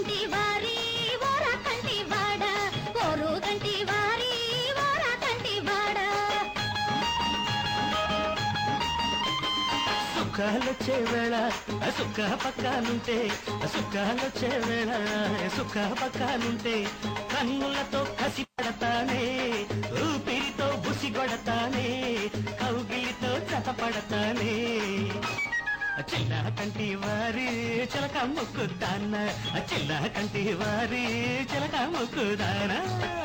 గంటి వారి ఓర కంటి వాడ ఓరు గంటి వారి ఓర కంటి వాడ సుఖాలొచ్చే వేళ సుఖ పక్కాలుంటే సుఖాలొచ్చే వేళ సుఖ పక్కాలుంటే కన్నులతో కసి పడతానే ఊపిరితో బుసి కొడతానే కౌగిలితో చతపడతానే చిన్న కంటి వారి చిలక ముక్కుదాన్న చిన్న కంటి వారి చిలక ముక్కుదానా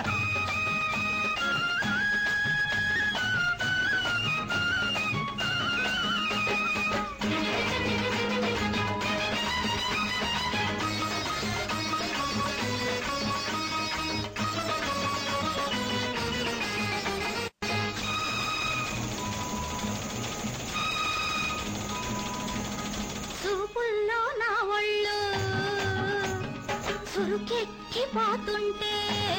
చూపుల్లో నా ఒళ్ళు చురుకెక్కి పోతుంటే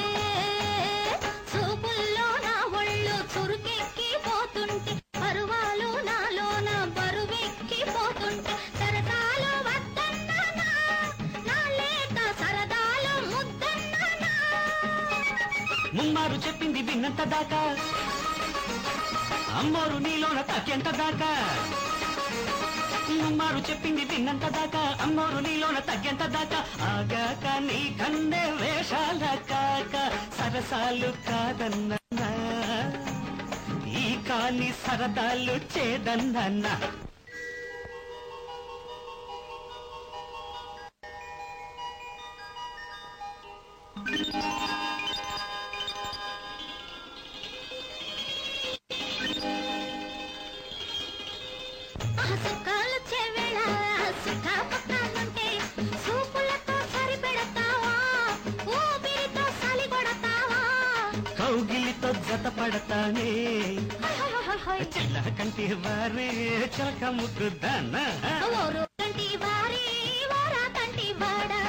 చూపుల్లో నా ఒళ్ళు చురుకెక్కి పోతుంటే పరువాలు నాలోన బరువెక్కి పోతుంటే సరదాలు వద్దన్నానా నా లేత సరదాలు ముద్దన్నానా ముమ్మారు చెప్పింది విన్నంత దాకా అమ్మోరు నీలోన తక్కెంత దాకా ముమ్మారు చెప్పింది విన్నంత దాకా అమ్మోరు నీలోన తగ్గెంత దాకా ఆగాక నీ కన్నే వేషాల కాక సరసాలు కాదన్నా ఈ కాని సరదాలు చేదన్నా ఆ సుఖాలు చెవేళ సుఖ పక్కనుంటే సూపులతో సరిపెడతావా ఊపిరితో సలి కొడతావా కౌగిలితో జత పడతానే హై హై హై హై హై. చిల్ల కంటి వారే చిలక ముక్కుదానా ఓరు కంటి వారి ఓరా కంటి వాడా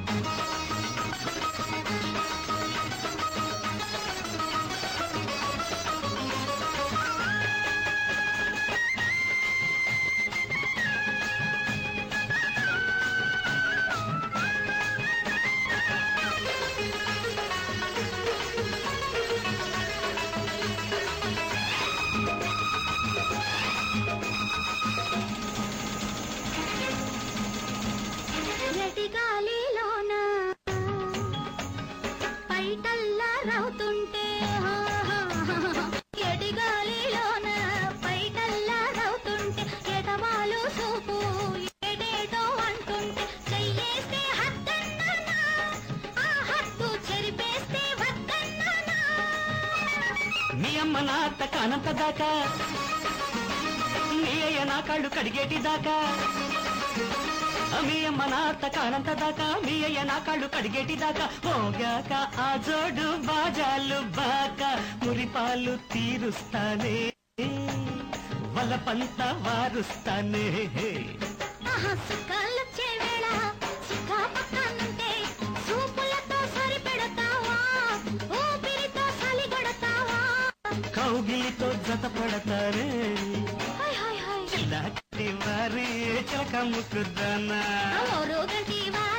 ఎటి గాలిలోన పైటల్లా రవుతుంటే ఎటి గాలిలోన పైటల్లా రవుతుంటే ఎటవాలు చూపు ఏడేటో అంటుంటే చెయ్యేస్తే హద్దన్నానా ఆ హద్దు చెరిపేస్తే వద్దన్నానా మీ అమ్మ నా అత్త కానంత దాకా మీ అయ్య నా కాళ్ళు కడిగేటి దాకా మీ అమ్మ నా అత్త కానంత దాకా మీ అయ్య నా కాళ్ళు కడిగేటి దాకా మోగాక ఆ జోడు బాజాలు బాక మురిపాలు తీరుస్తానే వలపంత వారుస్తానే ఆహా సుఖాలు చెవేళ సుఖ పక్కనుంటే చూపులతో సరిపెడతావా ఊపిరితో సలిగొడతావా కౌగిలితో జత పడతారే హై హై హై చిల్ల వారి చిలక ముక్కుదానా ఓరు గంటి వారి